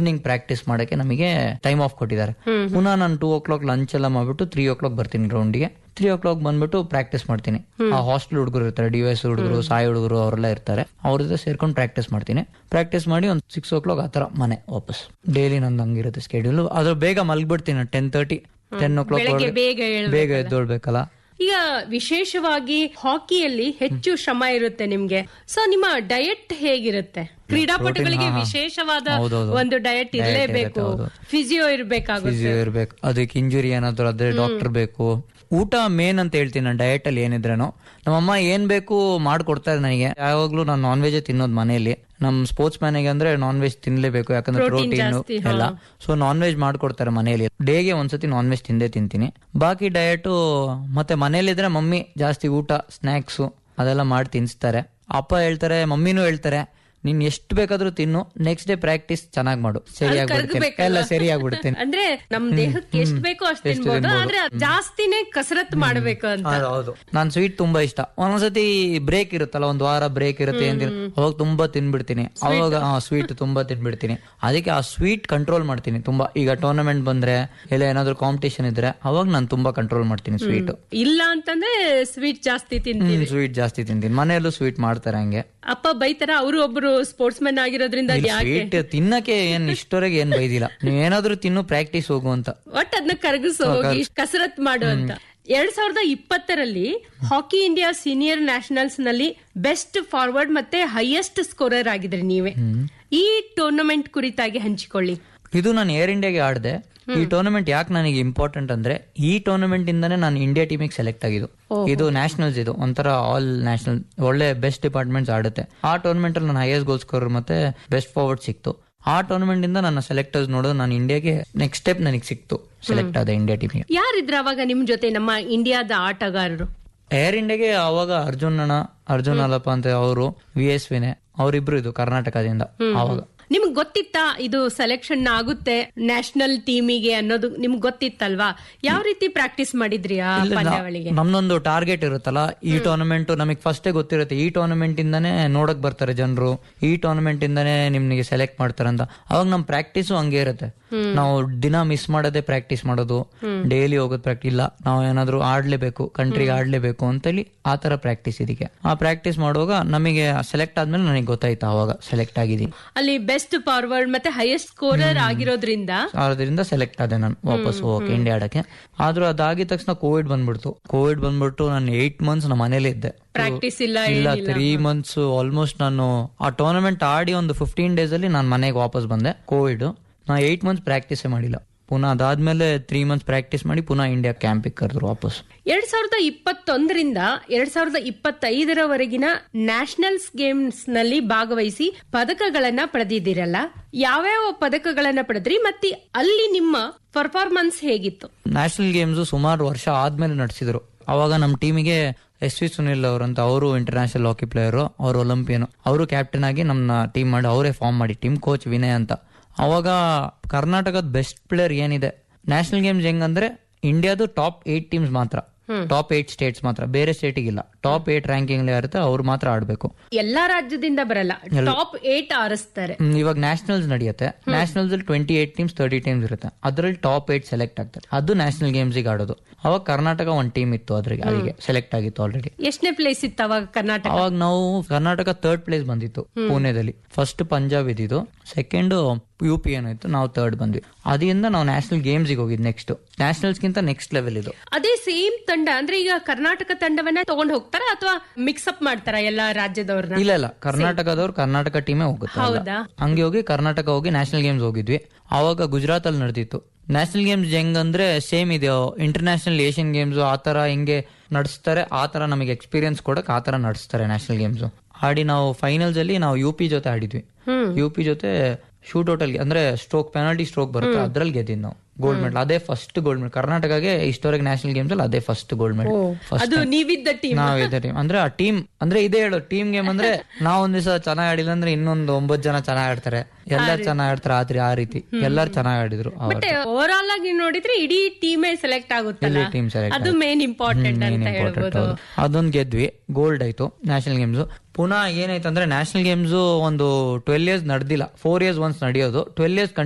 Evening practice ಮಾಡಕ್ಕೆ ನಮಗೆ time of ಕೊಟ್ಟಿದ್ದಾರೆ ಪುನಃ ನಾನು ಟೂ ಓ ಕ್ಲಾಕ್ ಲಂಚ್ ಎಲ್ಲ ಮಾಡ್ಬಿಟ್ಟು ತ್ರೀ ಓ ಕ್ಲಾಕ್ ಬರ್ತೀನಿ ಗ್ರೌಂಡ್ಗೆ ತ್ರೀ ಓ ಕ್ಲಾಕ್ ಬಂದ್ಬಿಟ್ಟು ಪ್ರಾಕ್ಟೀಸ್ ಮಾಡ್ತೀನಿ ಆ ಹಾಸ್ಟೆಲ್ ಹುಡುಗರು ಇರ್ತಾರೆ ಡಿ ಎಸ್ ಹುಡುಗರು ಸಾಯಿ ಹುಡುಗರು ಅವರೆಲ್ಲ ಇರ್ತಾರೆ ಅವ್ರ ಜೊತೆ ಸೇರ್ಕೊಂಡು ಪ್ರಾಕ್ಟೀಸ್ ಮಾಡ್ತೀನಿ ಪ್ರಾಕ್ಟೀಸ್ ಮಾಡಿ ಒಂದು ಸಿಕ್ಸ್ ಓ ಕ್ಲಾಕ್ ಆ ಥರ ಮನೆ ವಾಪಸ್ ಡೈಲಿ ನಂದು ಹಂಗಿರುತ್ತೆ ಸ್ಕೆಡ್ಯೂಲ್ ಅದ್ರ ಬೇಗ ಮಲ್ಗ್ಬಿಡ್ತೀನಿ ten thirty ten o'clock ಬೆಳಗ್ಗೆ ಬೇಗ ಏಳ್ಬೇಕಲ್ಲ. ಬೇಗ ಎದ್ದೊಳ್ಬೇಕಲ್ಲ ಈಗ ವಿಶೇಷವಾಗಿ ಹಾಕಿಯಲ್ಲಿ ಹೆಚ್ಚು ಶ್ರಮ ಇರುತ್ತೆ ನಿಮ್ಗೆ ಸೊ ನಿಮ್ಮ ಡಯಟ್ ಹೇಗಿರುತ್ತೆ ಕ್ರೀಡಾಪಟುಗಳಿಗೆ ಹಾ, ಹಾ. ವಿಶೇಷವಾದ ಹೌದೌದು. ಒಂದು ಡಯಟ್ Diet ಇರಲೇಬೇಕು ಇರುತ್ತೆ, ಹೌದು. ಫಿಸಿಯೋ ಇರ್ಬೇಕಾಗುತ್ತೆ ಫಿಸಿಯೋ ಇರ್ಬೇಕು ಅದಕ್ಕೆ ಇಂಜುರಿ ಏನಾದ್ರು ಆದ್ರೆ ಡಾಕ್ಟರ್ ಬೇಕು ಊಟ ಮೇನ್ ಅಂತ ಹೇಳ್ತೀನಿ ನಾನು ಡಯಟ್ ಅಲ್ಲಿ ಏನಿದ್ರೇನು ನಮ್ಮಮ್ಮ ಏನ್ ಬೇಕು ಮಾಡ್ಕೊಡ್ತಾರೆ ನನಗೆ ಯಾವಾಗ್ಲೂ ನಾನು ನಾನ್ ವೆಜ್ ತಿನ್ನೋದು ಮನೆಯಲ್ಲಿ ನಮ್ ಸ್ಪೋರ್ಟ್ಸ್ ಮ್ಯಾನಿಗೆ ಅಂದ್ರೆ ನಾನ್ ವೆಜ್ ತಿನ್ಲೇಬೇಕು ಯಾಕಂದ್ರೆ Protein ಪ್ರೋಟೀನ್ ಜಾಸ್ತಿ, ಹಾ. ಎಲ್ಲ ಸೊ ನಾನ್ ವೆಜ್ ಮಾಡ್ಕೊಡ್ತಾರೆ ಮನೆಯಲ್ಲಿ ಡೇಗೆ ಒಂದ್ಸತಿ ನಾನ್ ವೆಜ್ ತಿಂದೇ ತಿಂತೀನಿ ಬಾಕಿ ಡಯಟ್ ಮತ್ತೆ ಮನೇಲಿದ್ರೆ ಮಮ್ಮಿ ಜಾಸ್ತಿ ಊಟ ಸ್ನಾಕ್ಸ್ ಅದೆಲ್ಲ ಮಾಡಿ ತಿನ್ಸ್ತಾರೆ ಅಪ್ಪ ಹೇಳ್ತಾರೆ ಮಮ್ಮಿನೂ ಹೇಳ್ತಾರೆ ನೀನ್ ಎಷ್ಟು ಬೇಕಾದ್ರೂ ತಿನ್ನು ನೆಕ್ಸ್ಟ್ ಡೇ ಪ್ರಾಕ್ಟೀಸ್ ಚೆನ್ನಾಗಿ ಮಾಡು ಸರಿಯಾಗ್ಬಿಡ್ತೀನಿ ಕರ್ಗಬೇಕಲ್ಲ. ಎಲ್ಲ ಸರಿಯಾಗ್ಬಿಡ್ತೀನಿ ಅಂದ್ರೆ ನಮ್ ದೇಹಕ್ಕೆ ಎಷ್ಟು ಬೇಕೋ ಅಷ್ಟು ಎಷ್ಟು ತಿನ್ಬೋದು ತಿನ್ಬೋದು. ಆದ್ರೆ ಅದ್ ಜಾಸ್ತಿನೇ ಕಸರತ್ ಮಾಡ್ಬೇಕು ಅಂತ ಹೌದು, ಹೌದು ನಾನ್ ಸ್ವೀಟ್ ತುಂಬಾ ಇಷ್ಟ ಒಂದೊಂದ್ಸತಿ ಬ್ರೇಕ್ ಇರುತ್ತಲ್ಲ ಒಂದ್ ವಾರ ಬ್ರೇಕ್ ಇರುತ್ತೆ ಏನ್ ತಿನ್- ಅವಾಗ ತುಂಬಾ ತಿನ್ಬಿಡ್ತೀನಿ ಅವಾಗ ಸ್ವೀಟ್ ತುಂಬಾ ತಿನ್ಬಿಡ್ತೀನಿ ಅದಕ್ಕೆ ಆ ಸ್ವೀಟ್ ಕಂಟ್ರೋಲ್ ಮಾಡ್ತೀನಿ ತುಂಬಾ ಈಗ ಟೂರ್ನಮೆಂಟ್ ಬಂದ್ರೆ ಇಲ್ಲ ಏನಾದ್ರು ಕಾಂಪಿಟೇಷನ್ ಇದ್ರೆ ಅವಾಗ ನಾನು ತುಂಬಾ ಕಂಟ್ರೋಲ್ ಮಾಡ್ತೀನಿ ಸ್ವೀಟ್ ಇಲ್ಲ ಅಂತಂದ್ರೆ ಸ್ವೀಟ್ ಜಾಸ್ತಿ ತಿಂತೀವಿ ಸ್ವೀಟ್ ಜಾಸ್ತಿ ತಿಂತೀನಿ ಮನೆಯಲ್ಲೂ ಸ್ವೀಟ್ ಮಾಡ್ತಾರೆ ಹಂಗೆ ಅಪ್ಪ ಬೈತಾರ ಅವರು ಒಬ್ರು ಸ್ಪೋರ್ಟ್ಸ್ ಮ್ಯಾನ್ ಆಗಿರೋದ್ರಿಂದ ಯಾಕೆ ಸ್ವೀಟ್ ತಿನ್ನಕ್ಕೆ ಏನ್ ಇಷ್ಟವರೆಗೆ ಏನ್ ಬೈದಿಲ್ಲ ನೀವ್ ಏನಾದ್ರೂ ತಿನ್ನು ಪ್ರಾಕ್ಟೀಸ್ ಹೋಗು ಅಂತ ಒಟ್ ಅದನ್ನ ಕರಗಿಸು ಹೋಗಿ ಕಸರತ್ ಮಾಡು ಅಂತ ಎರಡ್ ಸಾವಿರದ ಇಪ್ಪತ್ತರಲ್ಲಿ ಹಾಕಿ ಇಂಡಿಯಾ ಸೀನಿಯರ್ ನ್ಯಾಷನಲ್ಸ್ ನಲ್ಲಿ ಬೆಸ್ಟ್ ಫಾರ್ವರ್ಡ್ ಮತ್ತೆ ಹೈಯೆಸ್ಟ್ ಸ್ಕೋರರ್ ಆಗಿದ್ರಿ ನೀವೇ ಈ ಟೂರ್ನಮೆಂಟ್ ಕುರಿತಾಗಿ ಹಂಚಿಕೊಳ್ಳಿ ಇದು ನಾನು ಏರ್ ಇಂಡಿಯಾಗೆ ಆಡಿದೆ ಈ ಟೂರ್ನಮೆಂಟ್ ಯಾಕೆ ನನಗೆ ಇಂಪಾರ್ಟೆಂಟ್ ಅಂದ್ರೆ ಈ ಟೂರ್ನಮೆಂಟ್ ಇಂದಾನೆ ನಾನು ಇಂಡಿಯಾ ಟೀಮಿಗೆ ಸೆಲೆಕ್ಟ್ ಆಗಿದ್ದು ಇದು ನ್ಯಾಷನಲ್ಸ್ ಇದು ಒಂಥರ ಆಲ್ ನ್ಯಾಷನಲ್ ಒಳ್ಳೆ ಬೆಸ್ಟ್ ಡಿಪಾರ್ಟ್ಮೆಂಟ್ಸ್ ಆಡುತ್ತೆ ಆ ಟೂರ್ನಮೆಂಟ್ ಅಲ್ಲಿ ನಾನು ಹೈಯೆಸ್ಟ್ ಗೋಲ್ ಸ್ಕೋರರ್ ಮತ್ತೆ ಬೆಸ್ಟ್ ಫಾರ್ವರ್ಡ್ ಸಿಕ್ತು ಆ ಟೂರ್ನಮೆಂಟ್ ಇಂದ ನನ್ನ ಸೆಲೆಕ್ಟರ್ಸ್ ನೋಡೋದು ನಾನು ಇಂಡಿಯಾಗೆ ನೆಕ್ಸ್ಟ್ ಸ್ಟೆಪ್ ನನಗೆ ಸಿಕ್ತು ಸೆಲೆಕ್ಟ್ ಆದ ಇಂಡಿಯಾ ಟೀಮಿಗೆ ಯಾರಿದ್ರ ಅವಾಗ ನಿಮ್ ಜೊತೆ ನಮ್ಮ ಇಂಡಿಯಾದ ಆಟಗಾರರು ಏರ್ ಇಂಡಿಯಾಗೆ ಅವಾಗ ಅರ್ಜುನ್ ಅಣ್ಣ ಅರ್ಜುನ್ ಅಲ್ಲಪ್ಪ ಅಂತ ಅವರು ವಿ ಎಸ್ ವಿನೆ ಅವರಿಬ್ರು ಇದು ಕರ್ನಾಟಕದಿಂದ ಅವಾಗ ನಿಮ್ಗ್ ಗೊತ್ತಿತ್ತಾ ಇದು ಸೆಲೆಕ್ಷನ್ ಆಗುತ್ತೆ ನ್ಯಾಷನಲ್ ಟೀಮಿಗೆ ಅನ್ನೋದು ನಿಮ್ಗ್ ಗೊತ್ತಿತ್ತಲ್ವಾ ಯಾವ ರೀತಿ ಪ್ರಾಕ್ಟೀಸ್ ಮಾಡಿದ್ರಿ ಆ ಇಲ್ಲ, ನಾ- ಪಂದ್ಯಾವಳಿಗೆ ನಮ್ದೊಂದು ಟಾರ್ಗೆಟ್ ಇರುತ್ತಲ್ಲ ಈ ಟೂರ್ನಮೆಂಟ್ ನಮಗೆ ಫಸ್ಟೇ ಗೊತ್ತಿರುತ್ತೆ ಈ ಟೂರ್ನಮೆಂಟ್ ಇಂದಾನೆ ನೋಡಕ್ ಬರ್ತಾರೆ ಜನರು ಈ ಟೂರ್ನಮೆಂಟ್ ಇಂದಾನೆ ನಿಮ್ಗೆ ಸೆಲೆಕ್ಟ್ ಮಾಡ್ತಾರೆ ಅಂತ ಅವಾಗ ನಮ್ ಪ್ರಾಕ್ಟೀಸು ಹಂಗೆ ಇರುತ್ತೆ ನಾವು ದಿನ ಮಿಸ್ ಮಾಡೋದೇ ಪ್ರಾಕ್ಟೀಸ್ ಮಾಡೋದು ಡೈಲಿ ಹೋಗೋದು ಪ್ರಾಕ್ಟೀಸ್ ಇಲ್ಲ ನಾವು ಏನಾದ್ರು ಆಡ್ಲೇಬೇಕು ಕಂಟ್ರಿಗೆ ಆಡ್ಲೇಬೇಕು ಅಂತೇಳಿ ಆ ತರ ಪ್ರಾಕ್ಟೀಸ್ ಇದಕ್ಕೆ ಆ ಪ್ರಾಕ್ಟೀಸ್ ಮಾಡುವಾಗ ನಮಗೆ ಸೆಲೆಕ್ಟ್ ಆದ್ಮೇಲೆ ನನಗೆ ಗೊತ್ತಾಯ್ತು ಅವಾಗ ಸೆಲೆಕ್ಟ್ ಆಗಿದ್ದೀನಿ ಅಲ್ಲಿ ಬೆಸ್ಟ್ ಫಾರ್ವರ್ಡ್ ಮತ್ತೆ ಹೈಯೆಸ್ಟ್ ಸ್ಕೋರರ್ ಆಗಿರೋದ್ರಿಂದ ಅದರಿಂದ ಸೆಲೆಕ್ಟ್ ಆದೆ ನಾನು ವಾಪಸ್ ಹೋಗಕ್ಕೆ ಇಂಡಿಯಾ ಆಡಕ್ಕೆ ಆದ್ರೂ ಅದಾಗಿದ ತಕ್ಷಣ ಕೋವಿಡ್ ಬಂದ್ಬಿಡ್ತು ಕೋವಿಡ್ ಬಂದ್ಬಿಟ್ಟು ನಾನು ಏಟ್ ಮಂತ್ಸ್ ನಮ್ಮ ಮನೇಲಿ ಇದ್ದೆ ಪ್ರಾಕ್ಟೀಸ್ ಇಲ್ಲ ಇಲ್ಲ ತ್ರೀ ಮಂತ್ಸ್ ಆಲ್ಮೋಸ್ಟ್ ನಾನು ಆ ಟೂರ್ನಮೆಂಟ್ ಆಡಿ ಒಂದು ಫಿಫ್ಟೀನ್ ಡೇಸ್ ಅಲ್ಲಿ ನಾನು ಮನೆಗೆ ವಾಪಸ್ ಬಂದೆ ಕೋವಿಡ್ ನಾ ಏಟ್ ಮಂತ್ಸ್ ಪ್ರಾಕ್ಟೀಸೇ ಮಾಡಿಲ್ಲ ಪುನಃ ಅದಾದ್ಮೇಲೆ ತ್ರೀ ಮಂತ್ಸ್ ಪ್ರಾಕ್ಟೀಸ್ ಮಾಡಿ ಪುನಃ ಇಂಡಿಯಾ ಕ್ಯಾಂಪಿಗೆ ಕರೆದ್ರು ವಾಪಸ್ ಎರಡ್ ಸಾವಿರದ ಇಪ್ಪತ್ತೊಂದರಿಂದ ಎರಡ್ ಸಾವಿರದ ಇಪ್ಪತ್ತೈದರವರೆಗಿನ ನ್ಯಾಷನಲ್ಸ್ ಗೇಮ್ಸ್ ನಲ್ಲಿ ಭಾಗವಹಿಸಿ ಪದಕಗಳನ್ನ ಪಡೆದಿದ್ದೀರಲ್ಲ ಯಾವ್ಯಾವ ಪದಕಗಳನ್ನ ಪಡೆದ್ರಿ ಮತ್ತೆ ಅಲ್ಲಿ ನಿಮ್ಮ ಪರ್ಫಾರ್ಮೆನ್ಸ್ ಹೇಗಿತ್ತು ನ್ಯಾಷನಲ್ ಗೇಮ್ಸ್ ಸುಮಾರು ವರ್ಷ ಆದ್ಮೇಲೆ ನಡೆಸಿದ್ರು ಅವಾಗ ನಮ್ಮ ಟೀಮಿಗೆ ಎಸ್ ವಿ ಸುನಿಲ್ ಅವರು ಅಂತ ಅವರು ಇಂಟರ್ನ್ಯಾಷನಲ್ ಹಾಕಿ ಪ್ಲೇಯರ್ ಅವರು ಒಲಿಂಪಿಯನ್ ಅವರು ಕ್ಯಾಪ್ಟನ್ ಆಗಿ ನಮ್ಮ ಟೀಮ್ ಮಾಡಿ ಅವರೇ ಫಾರ್ಮ್ ಮಾಡಿ ಟೀಮ್ ಕೋಚ್ ವಿನಯ್ ಅಂತ ಅವಾಗ ಕರ್ನಾಟಕದ ಬೆಸ್ಟ್ ಪ್ಲೇಯರ್ ಏನಿದೆ ನ್ಯಾಷನಲ್ ಗೇಮ್ಸ್ ಹೆಂಗಂದ್ರೆ ಇಂಡಿಯಾದು ಟಾಪ್ ಏಟ್ ಟೀಮ್ಸ್ ಮಾತ್ರ ಟಾಪ್ ಏಟ್ ಸ್ಟೇಟ್ಸ್ ಮಾತ್ರ ಬೇರೆ ಸ್ಟೇಟಿಗಿಲ್ಲ ಟಾಪ್ ಏಟ್ ರ್ಯಾಂಕಿಂಗ್ ಇರುತ್ತೆ ಅವ್ರು ಮಾತ್ರ ಆಡ್ಬೇಕು ಎಲ್ಲಾ ರಾಜ್ಯದಿಂದ ಬರಲ್ಲ ಟಾಪ್ ಏಟ್ ಆರಿಸ್ತಾರೆ ಹ್ಮ್, ಇವಾಗ ನ್ಯಾಷನಲ್ಸ್ ನಡೆಯುತ್ತೆ ನ್ಯಾಷನಲ್ಸ್ ಅಲ್ಲಿ twenty eight teams thirty teams ಇರುತ್ತೆ ಅದರಲ್ಲಿ ಟಾಪ್ ಏಟ್ ಸೆಲೆಕ್ಟ್ ಆಗ್ತಾರೆ ಅದು ನ್ಯಾಷನಲ್ ಗೇಮ್ಸ್ ಗೆ ಆಡೋದು ಅವಾಗ ಕರ್ನಾಟಕ ಒಂದ್ ಟೀಮ್ ಇತ್ತು ಅದ್ರಿಗೆ ಅಲ್ಲಿಗೆ ಸೆಲೆಕ್ಟ್ ಆಗಿತ್ತು ಆಲ್ರೆಡಿ ಎಷ್ಟನೇ ಪ್ಲೇಸ್ ಇತ್ತು ಅವಾಗ ಕರ್ನಾಟಕ ಅವಾಗ ನಾವು ಕರ್ನಾಟಕ ಥರ್ಡ್ ಪ್ಲೇಸ್ ಬಂದಿತ್ತು ಪುಣೆದಲ್ಲಿ ಫಸ್ಟ್ ಪಂಜಾಬ್ ಇದ್ದಿದ್ದು ಸೆಕೆಂಡ್ ಯು ಪಿ ಏನಾಯ್ತು ನಾವು ಥರ್ಡ್ ಬಂದ್ವಿ ಅದರಿಂದ ನಾವು ನ್ಯಾಷನಲ್ ಗೇಮ್ಸ್ ಗೆ ಹೋಗಿದ್ ನೆಕ್ಸ್ಟ್ ನ್ಯಾಷನಲ್ಸ್ ಗಿಂತ ನೆಕ್ಸ್ಟ್ ಲೆವೆಲ್ ಇದು ಅದೇ ಸೇಮ್ ತಂಡ ಅಂದ್ರೆ ಈಗ ಕರ್ನಾಟಕ ತಂಡವನ್ನ ತಗೊಂಡ್ ಹೋಗ್ತಾರ ಅಥವಾ ಮಿಕ್ಸ್ ಅಪ್ ಮಾಡ್ತಾರ ಎಲ್ಲಾ ರಾಜ್ಯದವ್ರನ್ನ ಇಲ್ಲ ಇಲ್ಲ ಕರ್ನಾಟಕದವ್ರು ಕರ್ನಾಟಕ ಟೀಮೇ ಹೋಗುತ್ತೆ ಅಲ್ಲ. ಹೌದಾ ಹಂಗೆ ಹೋಗಿ ಕರ್ನಾಟಕ ಹೋಗಿ ನ್ಯಾಷನಲ್ ಗೇಮ್ಸ್ ಹೋಗಿದ್ವಿ ಅವಾಗ ಗುಜರಾತ್ ಅಲ್ಲಿ ನಡೆದಿತ್ತು ನ್ಯಾಷನಲ್ ಗೇಮ್ಸ್ ಹೆಂಗಂದ್ರೆ ಸೇಮ್ ಇದೆ ಇಂಟರ್ನ್ಯಾಷನಲ್ ಏಷ್ಯನ್ ಗೇಮ್ಸ್ ಆ ತರ ಹೆಂಗೆ ನಡೆಸ್ತಾರೆ ಆ ತರ ನಮಗೆ ಎಕ್ಸ್ಪೀರಿಯನ್ಸ್ ಕೊಡಕ್ ಆ ತರ ನಡೆಸ್ತಾರೆ ನ್ಯಾಷನಲ್ ಗೇಮ್ಸ್ ಆಡಿ ನಾವು ಫೈನಲ್ಸ್ ಅಲ್ಲಿ ನಾವು ಯು ಪಿ ಜೊತೆ ಆಡಿದ್ವಿ ಯು ಪಿ ಜೊತೆ ಶೂಟ್ ಔಟ್ ಅಲ್ಲಿ ಅಂದ್ರೆ ಸ್ಟ್ರೋಕ್ ಪೆನಾಲ್ಟಿ ಸ್ಟ್ರೋಕ್ ಬರುತ್ತೆ ಅದ್ರಲ್ಲಿ ಗೆದ್ದಿದ್ದು ನಾವು ಗೋಲ್ಡ್ ಮೆಡಲ್ ಅದೇ ಫಸ್ಟ್ ಗೋಲ್ಡ್ ಮೆಡಲ್ ಕರ್ನಾಟಕಗೆ ಇಷ್ಟವರೆಗೆ ನ್ಯಾಷನಲ್ ಗೇಮ್ಸ್ ಅಲ್ಲಿ ಅದೇ ಫಸ್ಟ್ ಗೋಲ್ಡ್ ಮೆಡಲ್ ಅದು ನೀವಿದ್ದ ಟೀಮ್ ನಾವಿದೆ ಟೀಮ್ ಅಂದ್ರೆ ಆ ಟೀಮ್ ಅಂದ್ರೆ ಇದೇ ಹೇಳು ಟೀಮ್ ಗೇಮ್ ಅಂದ್ರೆ ನಾವ್ ಒಂದ್ ದಿವಸ ಚೆನ್ನಾಗಿ ಆಡಿಲ್ಲ ಅಂದ್ರೆ ಇನ್ನೊಂದು ಒಂಬತ್ ಜನ ಚೆನ್ನಾಗಿ ಆಡ್ತಾರೆ ಎಲ್ಲಾರು ಚೆನ್ನಾಗಿ ಆಡ್ತಾರೆ ಆದ್ರಿ ಆ ರೀತಿ ಎಲ್ಲಾರು ಚೆನ್ನಾಗಿ ಆಡಿದ್ರು ಬಟ್ ಓವರ್ ಆಲ್ ಆಗಿ ನೋಡಿದ್ರೆ ಇಡೀ ಟೀಮೇ ಸೆಲೆಕ್ಟ್ ಆಗುತ್ತಲ್ಲ ಟೀಮ್ ಸೆಲೆಕ್ಟ್ ಅದು ಮೇನ್ ಇಂಪಾರ್ಟೆಂಟ್ ಅಂತ ಹೇಳ್ಬೋದು ಅದೊಂದ್ ಗೆದ್ವಿ ಗೋಲ್ಡ್ ಆಯ್ತು ನ್ಯಾಷನಲ್ ಗೇಮ್ಸ್ ಪುನಃ ಏನಾಯ್ತು ಅಂದ್ರೆ ನ್ಯಾಷನಲ್ ಗೇಮ್ಸ್ ಒಂದು ಟ್ವೆಲ್ ಇಯರ್ಸ್ ನಡೆದಿಲ್ಲ ಫೋರ್ ಇಯರ್ಸ್ ಒನ್ಸ್ ನಡೆಯೋದು ಟ್ವೆಲ್ ಇಯರ್ಸ್